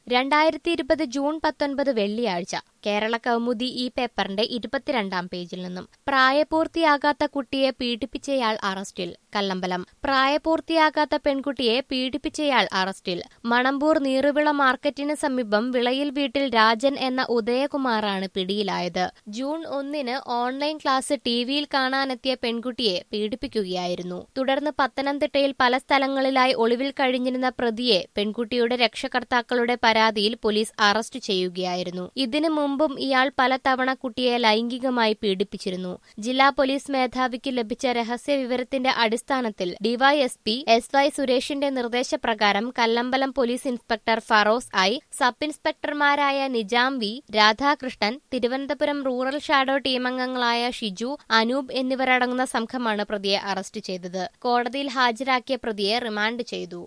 രണ്ടായിരത്തി ഇരുപത് ജൂൺ പത്തൊൻപത് വെള്ളിയാഴ്ച കേരള കൗമുദി ഈ പേപ്പറിന്റെ ഇരുപത്തിരണ്ടാം പേജിൽ നിന്നും പ്രായപൂർത്തിയാകാത്ത കുട്ടിയെ പീഡിപ്പിച്ചയാൾ അറസ്റ്റിൽ കല്ലമ്പലം പ്രായപൂർത്തിയാകാത്ത പെൺകുട്ടിയെ പീഡിപ്പിച്ചയാൾ അറസ്റ്റിൽ മണമ്പൂർ നീറുവിള മാർക്കറ്റിന് സമീപം വിളയിൽ വീട്ടിൽ രാജൻ എന്ന ഉദയകുമാറാണ് പിടിയിലായത് ജൂൺ ഒന്നിന് ഓൺലൈൻ ക്ലാസ് ടിവിയിൽ കാണാനെത്തിയ പെൺകുട്ടിയെ പീഡിപ്പിക്കുകയായിരുന്നു തുടർന്ന് പത്തനംതിട്ടയിൽ പല സ്ഥലങ്ങളിലായി ഒളിവിൽ കഴിഞ്ഞിരുന്ന പ്രതിയെ പെൺകുട്ടിയുടെ രക്ഷകർത്താക്കളുടെ പരാതിയിൽ പോലീസ് അറസ്റ്റ് ചെയ്യുകയായിരുന്നു ഇതിനു മുമ്പും ഇയാൾ പലതവണ കുട്ടിയെ ലൈംഗികമായി പീഡിപ്പിച്ചിരുന്നു ജില്ലാ പോലീസ് മേധാവിക്ക് ലഭിച്ച രഹസ്യ വിവരത്തിന്റെ അടിസ്ഥാനത്തിൽ ഡിവൈഎസ്പി എസ് വൈ സുരേഷിന്റെ നിർദ്ദേശപ്രകാരം Kallambalam police inspector Feroz I sub ഇൻസ്പെക്ടർമാരായ Nijam V Radhakrishnan Thiruvananthapuram rural shadow ടീമംഗങ്ങളായ ഷിജു അനൂപ് എന്നിവരടങ്ങുന്ന സംഘമാണ് പ്രതിയെ അറസ്റ്റ് ചെയ്തത് കോടതിയിൽ ഹാജരാക്കിയ പ്രതിയെ റിമാൻഡ് ചെയ്തു